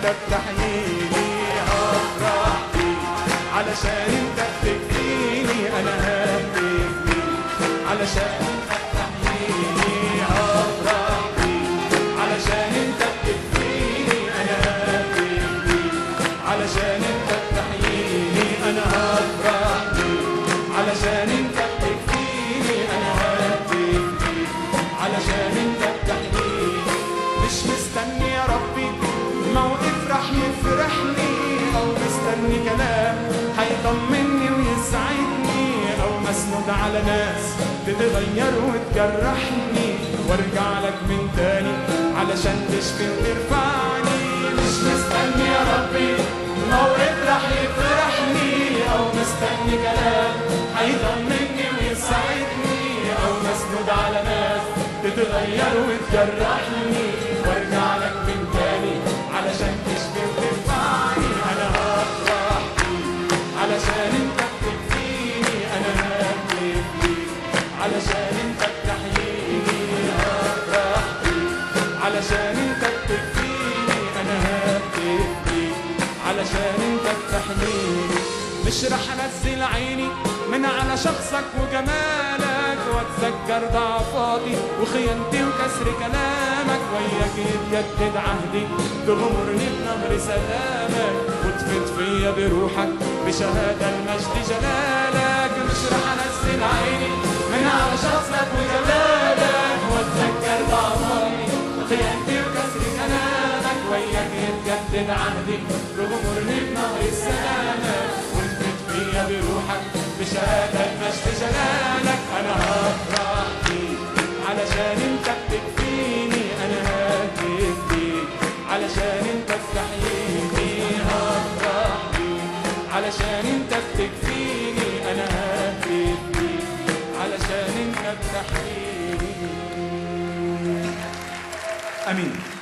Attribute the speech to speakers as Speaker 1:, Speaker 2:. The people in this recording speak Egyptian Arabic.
Speaker 1: انت بتحييني هفرح بيك علشان انت بتكفيني انا ههتف بيك علشان انت بتحييني هفرح بيك علشان انت بتكفيني انا ههتف بيك علشان انت بتحييني انا هفرح بيك علشان انت بتكفيني انا ههتف بيك علشان انت بتحييني مش مستني يا ربي موقف راح يفرحني او مستني كلام هيطمني ويسعدني او مسنود على ناس تتغير وتجرحني وارجع لك من تاني علشان تشفي وترفعني مش مستني يا ربي موقف راح يفرحني او مستني كلام هيطمني ويسعدني او مسنود على ناس تتغير وتجرحني وارجع لك من تاني علشان تشفي وترفعني انا هفرح بيك علشان انت بتكفيني انا ههتف بيك علشان انت بتحييني هفرح بيك علشان انت بتكفيني انا ههتف بيك علشان انت بتحميني مش رح انزل عيني من على شخصك وجمالك واتذكر ضعفاتي وخيانتي وكسر كلامك وياك يتجدد عهدي تغمرني بنهر سلامك وتفت فيا بروحك بشهادة المجد جلالك مش رح انزل عيني من على شخصك وجمالك واتذكر ضعفاتي وخيانتي وكسر كلامك وياك يتجدد عهدي تغمرني بنهر السلامة وتفت فيا بروحك بشهادة المجد جلالك أنا هفرح بيك علشان أنت بتكفيني أنا ههتف بيك علشان أنت بتحييني هفرح بيك علشان أنت بتكفيني أنا ههتف بيك علشان أنت بتحييني آمين